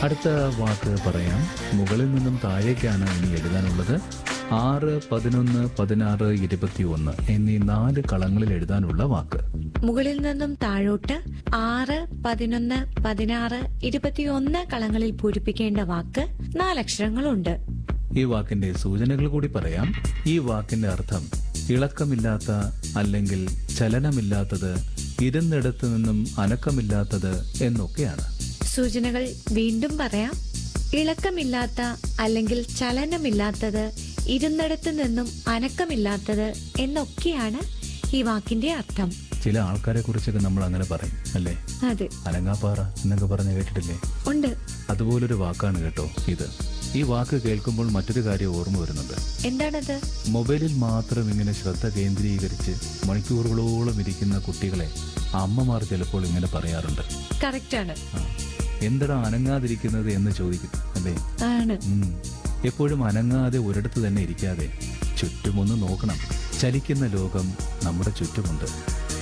അടുത്ത വാക്ക് പറയാം മുകളിൽ നിന്നും താഴേക്കാണ് ഇനി എഴുതാനുള്ളത് ആറ് പതിനൊന്ന് പതിനാറ് ഇരുപത്തിയൊന്ന് എന്നീ നാല് കളങ്ങളിൽ എഴുതാനുള്ള വാക്ക് മുകളിൽ നിന്നും താഴോട്ട് ആറ് പതിനൊന്ന് പതിനാറ് ഇരുപത്തിയൊന്ന് കളങ്ങളിൽ പൂരിപ്പിക്കേണ്ട വാക്ക് നാലക്ഷരങ്ങളുണ്ട് ഈ വാക്കിന്റെ സൂചനകൾ കൂടി പറയാം ഈ വാക്കിന്റെ അർത്ഥം ഇളക്കമില്ലാത്ത അല്ലെങ്കിൽ ചലനമില്ലാത്തത് ഇരുന്നിടത്ത് നിന്നും അനക്കമില്ലാത്തത് എന്നൊക്കെയാണ് സൂചനകൾ വീണ്ടും പറയാം ഇളക്കമില്ലാത്ത അല്ലെങ്കിൽ ചലനമില്ലാത്തത് ഇരുന്നിടത്ത് നിന്നും അനക്കമില്ലാത്തത് എന്നൊക്കെയാണ് ഈ വാക്കിന്റെ അർത്ഥം ചില ആൾക്കാരെ കുറിച്ചൊക്കെ നമ്മൾ അങ്ങനെ പറയും അല്ലേ അതെ അനങ്ങാപ്പാറ എന്നൊക്കെ പറഞ്ഞ് കേട്ടിട്ടില്ലേ ഉണ്ട് അതുപോലൊരു വാക്കാണ് കേട്ടോ ഇത് ഈ വാക്ക് കേൾക്കുമ്പോൾ മറ്റൊരു കാര്യം ഓർമ്മ വരുന്നുണ്ട് എന്താണത് മൊബൈലിൽ മാത്രം ഇങ്ങനെ ശ്രദ്ധ കേന്ദ്രീകരിച്ച് മണിക്കൂറുകളോളം ഇരിക്കുന്ന കുട്ടികളെ അമ്മമാർ ചിലപ്പോൾ ഇങ്ങനെ പറയാറുണ്ട് കറക്റ്റ് ആണ് ആ, എന്തെടാ അനങ്ങാതിരിക്കുന്നത് എന്ന് ചോദിക്കും അല്ലേ ആണ് ഉം. എപ്പോഴും അനങ്ങാതെ ഒരിടത്ത് തന്നെ ഇരിക്കാതെ ചുറ്റുമൊന്ന് നോക്കണം ചലിക്കുന്ന ലോകം നമ്മുടെ ചുറ്റുമുണ്ട്